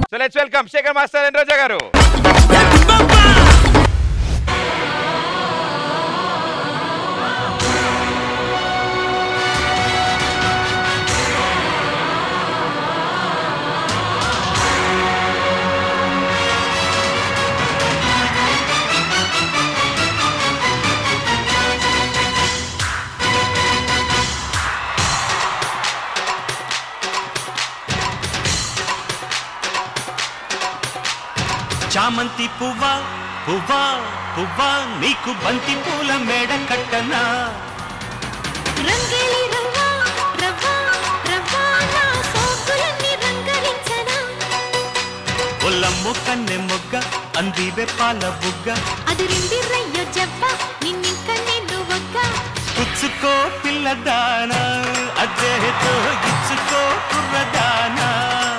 So let's welcome Shekhar master and Roja garu చామంతి పువ్వా పువ్వా పువ్వా నీకు బంతి పూల మేడ కట్టనా రంగేలి రవ్వా రవ్వా రవ్వా నా సోకులన్నీ రంగరించనా ఒల్లమ్ము కన్నె మొగ్గ అందివే పాల బుగ్గ అది రిండి రయ్యో జవ్వ నిన్నింక నేను ఒక్క పుచ్చుకో పిల్లదానా అద్దెతో ఇచ్చుకో కుర్రదానా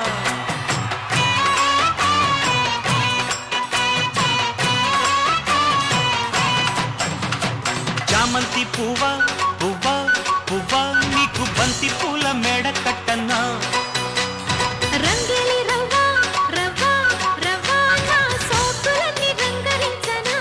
చామంతి పువ్వా పువ్వా పువ్వా నీకు బంతి పూల మేడ కట్టనా రంగేలి రవ్వా రవ్వా రవ్వా నా సోకులన్నీ రంగరించనా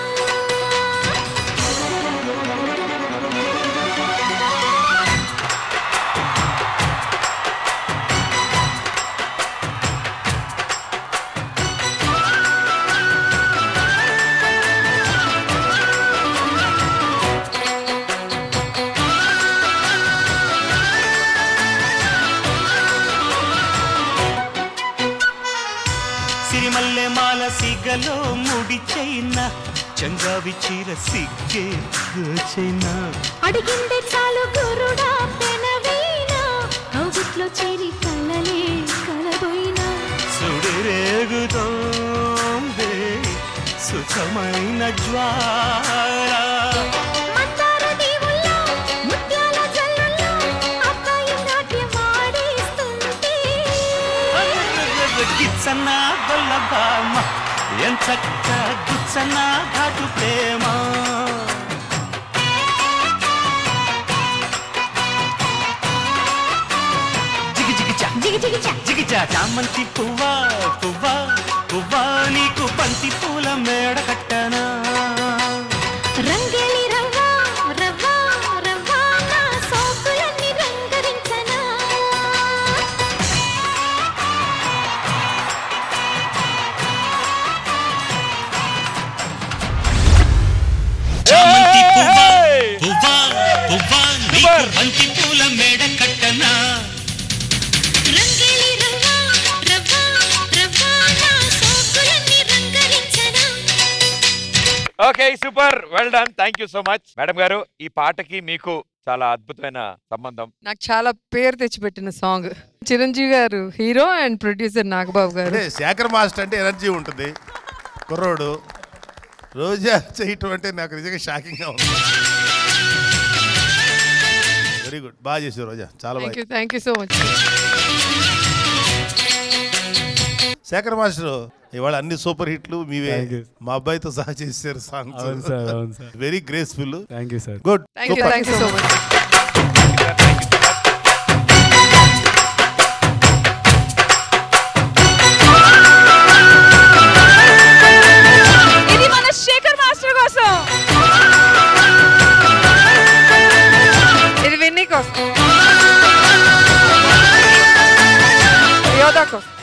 సిరిమల్లె మాల సిగలో ముడి చైనా చంగావి చీర సిగ్గే చైనా అడిగిందే చాలు గురుడా పెనవీనా కౌగుట్లో చేరి కలలే కలబోయినా సుడిరేగుతోంది సుఖమైన జ్వాల మందార దీవుల్లో ముత్యాల జల్లుల్లో అబ్బాయి నాట్యం ఆడిస్తుంటే గిచ్చన్న గొల్లబామ ఎంచక్క గుచ్చన్న ఘాటు ప్రేమ జిగి జిగి చా జిగి జిగి చా జిగి చా చామంతి పువ్వా పువ్వా పువ్వా నీకు బంతి పూల మేడ కట్టనా రంగేలి రవ్వా రవ్వా రవ్వా నా సోకులన్నీ రంగరించనా చామంతి పువ్వా Hey! పువ్వా పువ్వా నీకు Super! బంతి పూల మేడ కట్టనా రంగేలి రవ్వా రవ్వా రవ్వా నా సోకులన్నీ రంగరించనా okay super well done thank you so much madam garu ఈ పాటకి మీకు చాలా అద్భుతమైన సంబంధం నాకు చాలా పేరు తెచ్చిపెట్టిన సాంగ్ చిరంజీవి గారు హీరో అండ్ ప్రొడ్యూసర్ నాగబాబు గారు అంటే శేఖర్ మాస్టర్ అంటే ఎనర్జీ ఉంటుంది కుర్రోడు రోజా చేయటం అంటే నాకు నిజంగా షాకింగ్గా ఉంది వెరీ గుడ్ బాగా చేసావు రోజా చాలా థ్యాంక్ బాగా you thank you so much Shekhar master ఇవాళ అన్ని సూపర్ హిట్లు మీవే Thank you. మా అబ్బాయితో సహా చేశారు సాంగ్స్ అవును సార్ అవును sir very graceful thank you sir good thank you thank you so much ఇది మన శేఖర్ మాస్టర్ కోసం ఇది విన్నీ కోసం యోధా కోసం